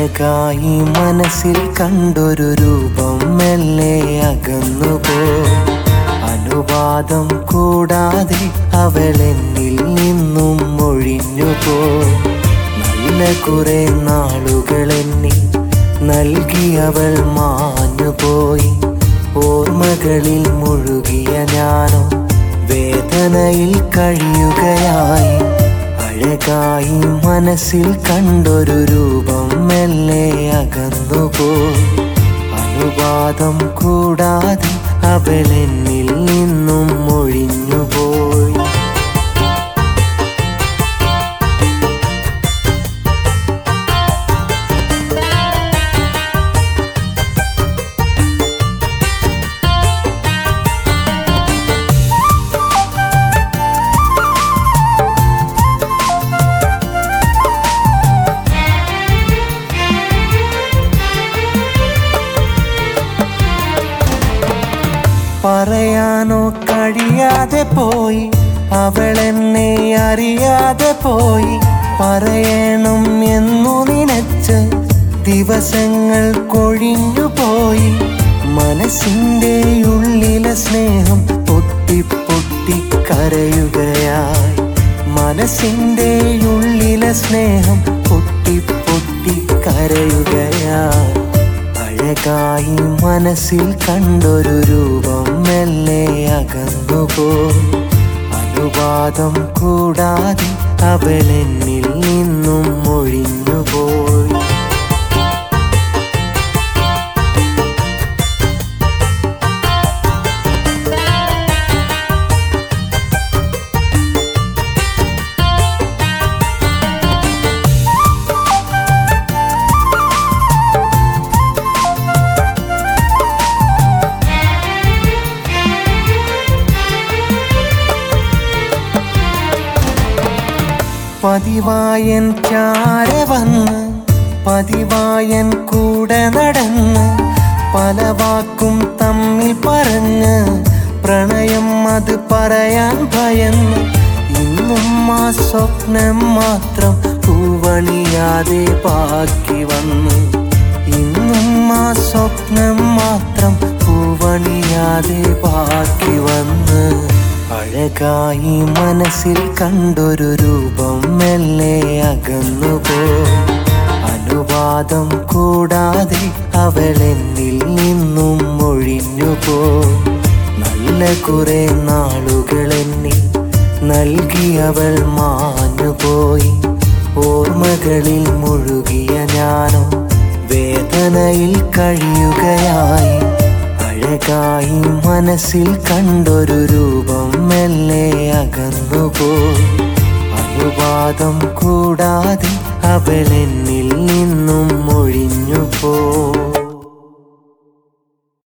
അഴകായി മനസ്സിൽ കണ്ടൊരു രൂപം മെല്ലെ അകന്നുപോ അനുവാദം കൂടാതെ അവളെന്നിൽ നിന്നും ഒഴിഞ്ഞുപോ നല്ല കുറെ നാളുകൾ എന്നിൽ നൽകി അവൾ മാഞ്ഞുപോയി ഓർമ്മകളിൽ മുഴുകിയ ഞാനോ വേദനയിൽ കഴിയുകയായി അഴകായി മനസ്സിൽ കണ്ടൊരു രൂപം മെല്ലെ അകന്നുപോ അനുവാദം കൂടാതെ അവളെന്നിൽ നിന്നും ഒഴിഞ്ഞുപോയി പറയാനോ കഴിയാതെ പോയി അവളെന്നെ അറിയാതെ പോയി പറയണം എന്നു നനച്ച് ദിവസങ്ങൾ കൊഴിഞ്ഞു പോയി മനസ്സിൻ്റെ ഉള്ളിലെ സ്നേഹം പൊട്ടി പൊട്ടി കരയുകയായി മനസ്സിൻ്റെ ഉള്ളിലെ സ്നേഹം പൊട്ടി പൊട്ടി കരയുകയായി അഴകായി മനസ്സിൽ കണ്ടൊരു രൂപം മെല്ലെ അകന്നുപോയി അനുവാദം കൂടാതെ അവളെന്നിൽ നിന്നും ഒഴിഞ്ഞുപോയി പതിവായൻ ചാര വന്ന് പതിവായൻ കൂടെ നടന്ന് പല വാക്കും തമ്മിൽ പറഞ്ഞ് പ്രണയം അത് പറയാൻ ഭയന്ന് ഇന്നും ആ സ്വപ്നം മാത്രം പൂവണിയാതെ ബാക്കി വന്നു ഇന്നും ആ സ്വപ്നം മാത്രം പൂവണിയാതെ ബാക്കി വന്ന് അഴകായി മനസ്സിൽ കണ്ടൊരു രൂപം മെല്ലെ അകന്നുപോ അനുവാദം കൂടാതെ അവളെന്നിൽ നിന്നും ഒഴിഞ്ഞുപോ നല്ല കുറെ നാളുകൾ എന്നിൽ നൽകി അവൾ മാഞ്ഞുപോയി ഓർമ്മകളിൽ മുഴുകിയ ഞാനോ വേദനയിൽ കഴിയുകയായി അഴകായി മനസ്സിൽ കണ്ടൊരു രൂപം മെല്ലെ അകന്നുപോയി അനുവാദം കൂടാതെ അവളെന്നിൽ നിന്നും ഒഴിഞ്ഞുപോ